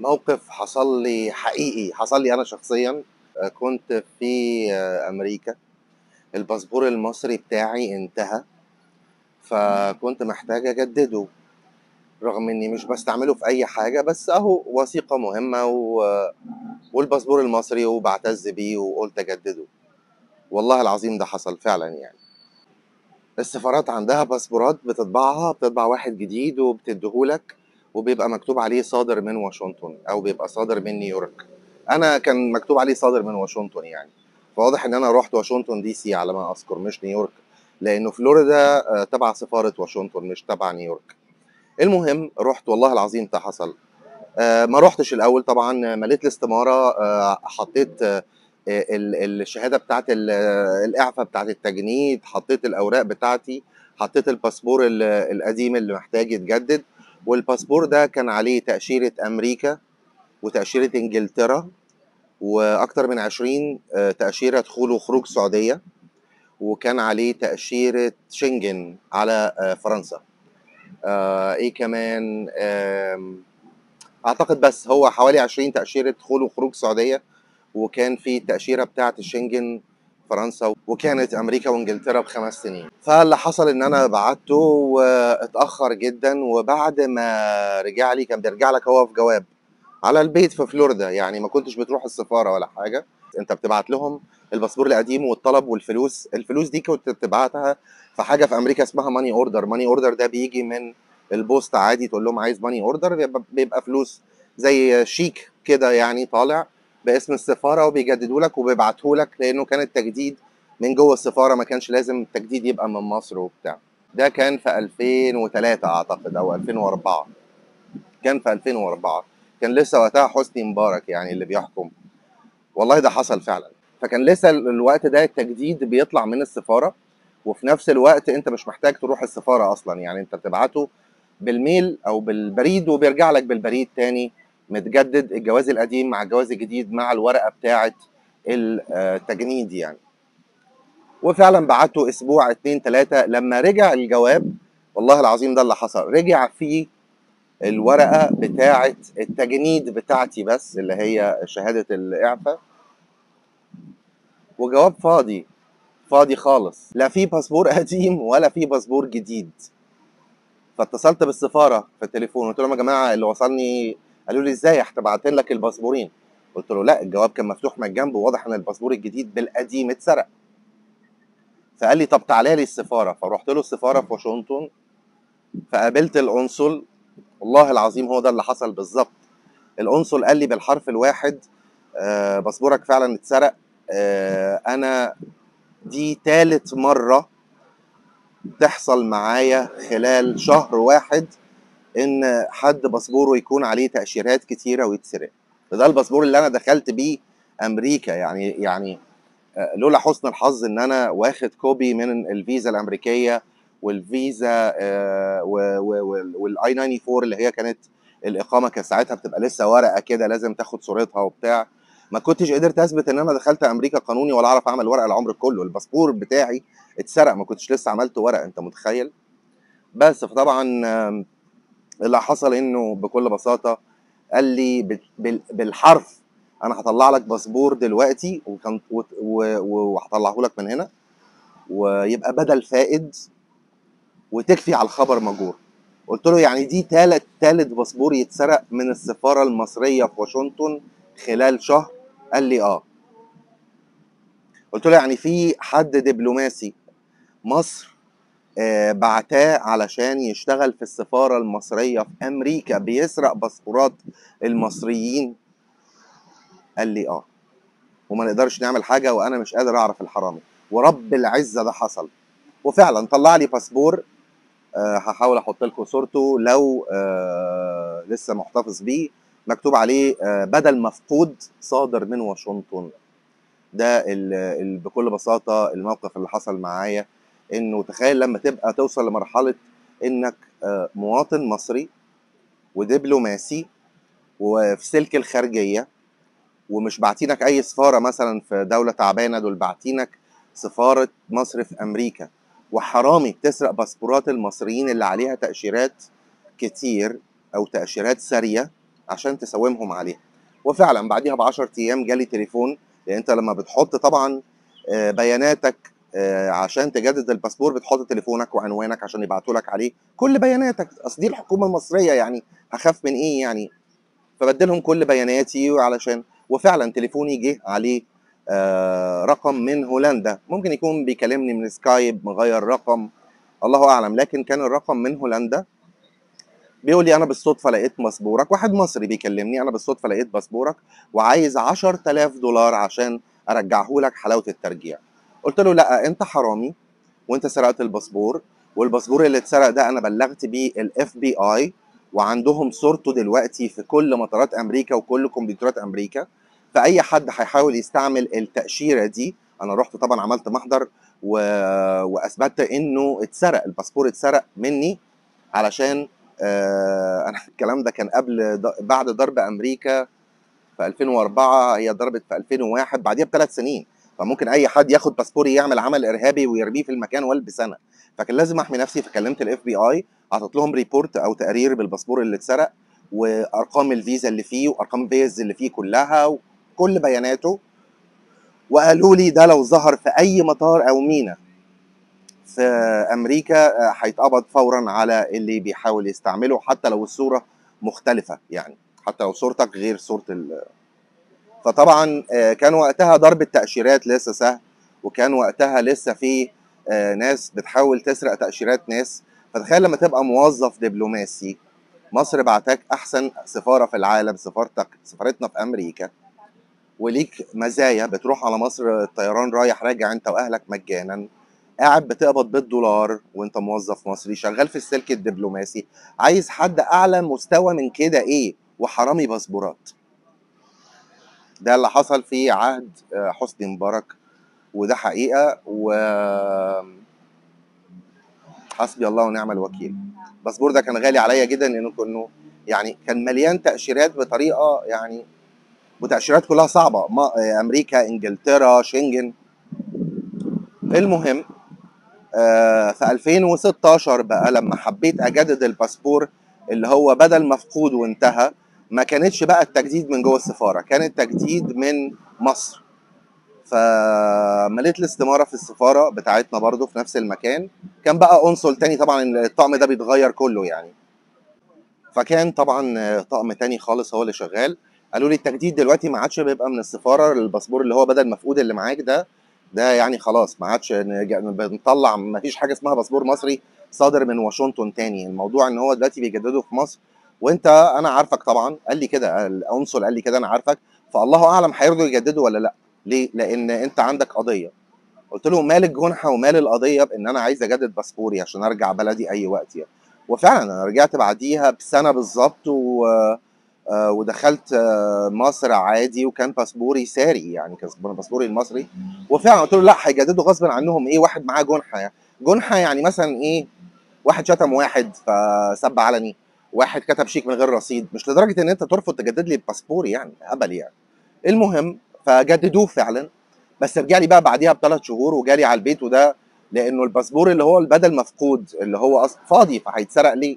موقف حصل لي حقيقي حصل لي انا شخصيا آه، كنت في آه، امريكا الباسبور المصري بتاعي انتهى فكنت محتاج اجدده رغم اني مش بستعمله في اي حاجه بس اهو وثيقه مهمه و... والباسبور المصري وبعتز بيه وقلت اجدده والله العظيم ده حصل فعلا يعني السفارات عندها باسبورات بتطبعها بتطبع واحد جديد وبتديهولك وبيبقى مكتوب عليه صادر من واشنطن او بيبقى صادر من نيويورك انا كان مكتوب عليه صادر من واشنطن يعني فواضح ان انا رحت واشنطن دي سي على ما اذكر مش نيويورك لانه فلوريدا آه، تبع سفاره واشنطن مش تبع نيويورك المهم رحت والله العظيم ده حصل آه، ما رحتش الاول طبعا مليت الاستماره آه، حطيت آه، ال- الشهاده بتاعت ال- الاعفاء بتاعت التجنيد حطيت الاوراق بتاعتي حطيت الباسبور ال- القديم اللي محتاج يتجدد والباسبور ده كان عليه تاشيره امريكا وتاشيره انجلترا واكتر من 20 آه، تاشيره دخول وخروج سعوديه وكان عليه تاشيره شنجن على آه، فرنسا آه، ايه كمان آم، اعتقد بس هو حوالي 20 تاشيره دخول وخروج سعوديه وكان في تاشيره بتاعه الشنجن فرنسا وكانت امريكا وانجلترا بخمس سنين فاللي حصل ان انا بعته واتاخر جدا وبعد ما رجع لي كان بيرجع لك هو في جواب على البيت في فلوريدا يعني ما كنتش بتروح السفاره ولا حاجه انت بتبعت لهم الباسبور القديم والطلب والفلوس الفلوس دي كنت بتبعتها في حاجه في امريكا اسمها ماني اوردر ماني اوردر ده بيجي من البوسطه عادي تقول لهم عايز ماني اوردر بيبقى, بيبقى فلوس زي شيك كده يعني طالع باسم السفاره وبيجددوا لك وبيبعتوا لك لانه كان التجديد من جوه السفاره ما كانش لازم التجديد يبقى من مصر وبتاع ده كان في 2003 اعتقد او 2004 كان في 2004 كان لسه وقتها حسني مبارك يعني اللي بيحكم والله ده حصل فعلا فكان لسه ال- الوقت ده التجديد بيطلع من السفاره وفي نفس الوقت انت مش محتاج تروح السفاره اصلا يعني انت بتبعته بالميل او بالبريد وبيرجع لك بالبريد تاني متجدد الجواز القديم مع الجواز الجديد مع الورقه بتاعه التجنيد يعني وفعلا بعته اسبوع اتنين تلاته لما رجع الجواب والله العظيم ده اللي حصل رجع فيه الورقه بتاعه التجنيد بتاعتي بس اللي هي شهاده الاعفاء وجواب فاضي فاضي خالص لا في باسبور قديم ولا في باسبور جديد فاتصلت بالسفاره في التليفون قلت لهم يا جماعه اللي وصلني قالوا لي ازاي احنا باعتين لك الباسبورين قلت له لا الجواب كان مفتوح من الجنب وواضح ان الباسبور الجديد بالقديم اتسرق فقال لي طب تعالى لي السفاره فرحت له السفاره في واشنطن فقابلت القنصل والله العظيم هو ده اللي حصل بالظبط القنصل قال لي بالحرف الواحد آه باسبورك فعلا اتسرق آه انا دي تالت مره تحصل معايا خلال شهر واحد ان حد باسبوره يكون عليه تاشيرات كتيره ويتسرق ده الباسبور اللي انا دخلت بيه امريكا يعني يعني آه، لولا حسن الحظ ان انا واخد كوبي من الفيزا الامريكيه والفيزا والاي 94 اللي هي كانت الاقامه كانت ساعتها بتبقى لسه ورقه كده لازم تاخد صورتها وبتاع ما كنتش قدرت اثبت ان انا دخلت امريكا قانوني ولا اعرف اعمل ورق العمر كله الباسبور بتاعي اتسرق ما كنتش لسه عملت ورق انت متخيل بس فطبعا آم، اللي حصل انه بكل بساطه قال لي بال- بال- بالحرف انا هطلع لك باسبور دلوقتي وكان وت- و- و- وهطلعه لك من هنا ويبقى بدل فائد وتكفي على الخبر مجور قلت له يعني دي تالت تالت باسبور يتسرق من السفاره المصريه في واشنطن خلال شهر قال لي اه قلت له يعني في حد دبلوماسي مصر آه، بعتاه علشان يشتغل في السفاره المصريه في امريكا بيسرق باسبورات المصريين قال لي اه وما نقدرش نعمل حاجه وانا مش قادر اعرف الحرامي ورب العزه ده حصل وفعلا طلع لي باسبور آه، هحاول احط لكم صورته لو آه، لسه محتفظ بيه مكتوب عليه آه، بدل مفقود صادر من واشنطن ده ال- ال- بكل بساطه الموقف اللي حصل معايا انه تخيل لما تبقى توصل لمرحله انك آه، مواطن مصري ودبلوماسي وفي سلك الخارجيه ومش باعتينك اي سفاره مثلا في دوله تعبانه دول باعتينك سفاره مصر في امريكا وحرامي بتسرق باسبورات المصريين اللي عليها تاشيرات كتير او تاشيرات ساريه عشان تساومهم عليها وفعلا بعديها ب 10 ايام جالي تليفون لان انت لما بتحط طبعا آه، بياناتك آه، عشان تجدد الباسبور بتحط تليفونك وعنوانك عشان يبعتوا لك عليه كل بياناتك اصل دي الحكومه المصريه يعني هخاف من ايه يعني فبدلهم كل بياناتي علشان وفعلا تليفوني جه عليه آه، رقم من هولندا ممكن يكون بيكلمني من سكايب مغير رقم الله اعلم لكن كان الرقم من هولندا بيقول لي انا بالصدفه لقيت باسبورك واحد مصري بيكلمني انا بالصدفه لقيت باسبورك وعايز 10000 دولار عشان ارجعه لك حلاوه الترجيع قلت له لا انت حرامي وانت سرقت الباسبور والباسبور اللي اتسرق ده انا بلغت بيه الاف بي اي وعندهم صورته دلوقتي في كل مطارات امريكا وكل كمبيوترات امريكا فاي حد هيحاول يستعمل التاشيره دي انا رحت طبعا عملت محضر و... واثبتت انه اتسرق الباسبور اتسرق مني علشان آه انا الكلام ده كان قبل د... بعد ضرب امريكا في 2004 هي ضربت في 2001 بعديها بثلاث سنين فممكن اي حد ياخد باسبوري يعمل عمل ارهابي ويرميه في المكان والبس انا فكان لازم احمي نفسي فكلمت الاف بي اي اعطيت لهم ريبورت او تقرير بالباسبور اللي اتسرق وارقام الفيزا اللي فيه وارقام الفيز اللي فيه كلها وكل بياناته وقالوا لي ده لو ظهر في اي مطار او مينا في امريكا آه، هيتقبض فورا على اللي بيحاول يستعمله حتى لو الصوره مختلفه يعني حتى لو صورتك غير صوره ال فطبعا آه، كان وقتها ضرب التاشيرات لسه سهل وكان وقتها لسه في آه، ناس بتحاول تسرق تاشيرات ناس فتخيل لما تبقى موظف دبلوماسي مصر بعتك احسن سفاره في العالم سفارتك سفارتنا في امريكا وليك مزايا بتروح على مصر الطيران رايح راجع انت واهلك مجانا قاعد بتقبض بالدولار وانت موظف مصري شغال في السلك الدبلوماسي عايز حد اعلى مستوى من كده ايه وحرامي باسبورات ده اللي حصل في عهد آه، حسني مبارك وده حقيقه و حسبي الله ونعم الوكيل الباسبور ده كان غالي عليا جدا لانه كانه يعني كان مليان تاشيرات بطريقه يعني وتاشيرات كلها صعبه ما امريكا انجلترا شنجن المهم آه في 2016 بقى لما حبيت اجدد الباسبور اللي هو بدل مفقود وانتهى ما كانتش بقى التجديد من جوه السفاره كان التجديد من مصر فمليت الاستماره في السفاره بتاعتنا برضو في نفس المكان كان بقى قنصل تاني طبعا الطقم ده بيتغير كله يعني فكان طبعا طقم تاني خالص هو اللي شغال قالوا لي التجديد دلوقتي ما عادش بيبقى من السفاره الباسبور اللي هو بدل مفقود اللي معاك ده ده يعني خلاص ما عادش نج- بنطلع ما فيش حاجه اسمها باسبور مصري صادر من واشنطن تاني الموضوع ان هو دلوقتي بيجدده في مصر وانت انا عارفك طبعا قال لي كده القنصل قال لي كده انا عارفك فالله اعلم هيرضوا يجددوا ولا لا ليه لان انت عندك قضيه قلت له مال الجنحه ومال القضيه بان انا عايز اجدد باسبوري عشان ارجع بلدي اي وقت يعني وفعلا انا رجعت بعديها بسنه بالظبط و... آه، ودخلت آه، مصر عادي وكان باسبوري ساري يعني كان باسبوري المصري وفعلا قلت له لا هيجددوا غصب عنهم ايه واحد معاه جنحه يعني جنحه يعني مثلا ايه واحد شتم واحد فسب علني واحد كتب شيك من غير رصيد مش لدرجه ان انت ترفض تجدد لي الباسبور يعني هبل يعني المهم فجددوه فعلا بس رجع لي بقى بعديها بثلاث شهور وجالي على البيت وده لانه الباسبور اللي هو البدل مفقود اللي هو اصلا فاضي فهيتسرق ليه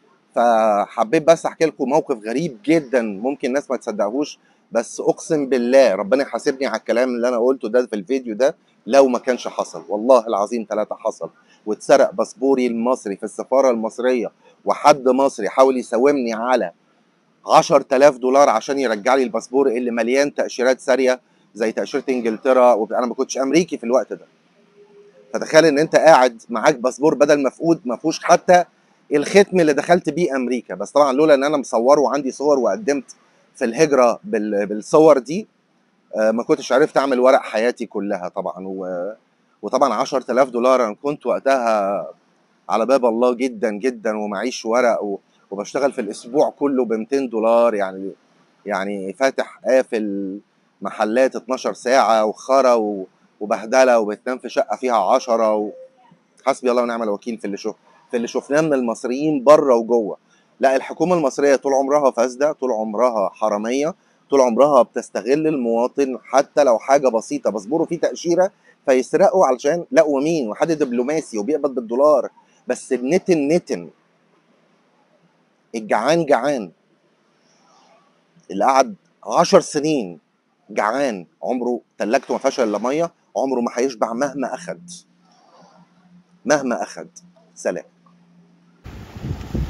فحبيت بس احكي لكم موقف غريب جدا ممكن الناس ما تصدقهوش بس اقسم بالله ربنا يحاسبني على الكلام اللي انا قلته ده في الفيديو ده لو ما كانش حصل والله العظيم ثلاثة حصل واتسرق باسبوري المصري في السفارة المصرية وحد مصري حاول يساومني على 10000 دولار عشان يرجع لي الباسبور اللي مليان تأشيرات سارية زي تأشيرة انجلترا وانا ما كنتش امريكي في الوقت ده فتخيل ان انت قاعد معاك باسبور بدل مفقود ما فيهوش حتى الختم اللي دخلت بيه امريكا بس طبعا لولا ان انا مصوره وعندي صور وقدمت في الهجره بال- بالصور دي آه، ما كنتش عرفت اعمل ورق حياتي كلها طبعا و... وطبعا 10000 دولار انا كنت وقتها على باب الله جدا جدا ومعيش ورق و... وبشتغل في الاسبوع كله ب 200 دولار يعني يعني فاتح قافل محلات 12 ساعه وخرا و... وبهدله وبتنام في شقه فيها 10 و... حسبي الله ونعم الوكيل في اللي شوف في اللي شفناه من المصريين بره وجوه لا الحكومه المصريه طول عمرها فاسده طول عمرها حراميه طول عمرها بتستغل المواطن حتى لو حاجه بسيطه باسبوره فيه تاشيره فيسرقوا علشان لا ومين وحد دبلوماسي وبيقبض بالدولار بس النتن نتن الجعان جعان اللي قعد 10 سنين جعان عمره تلاجته ما فيهاش الا ميه عمره ما هيشبع مهما اخد مهما اخد سلام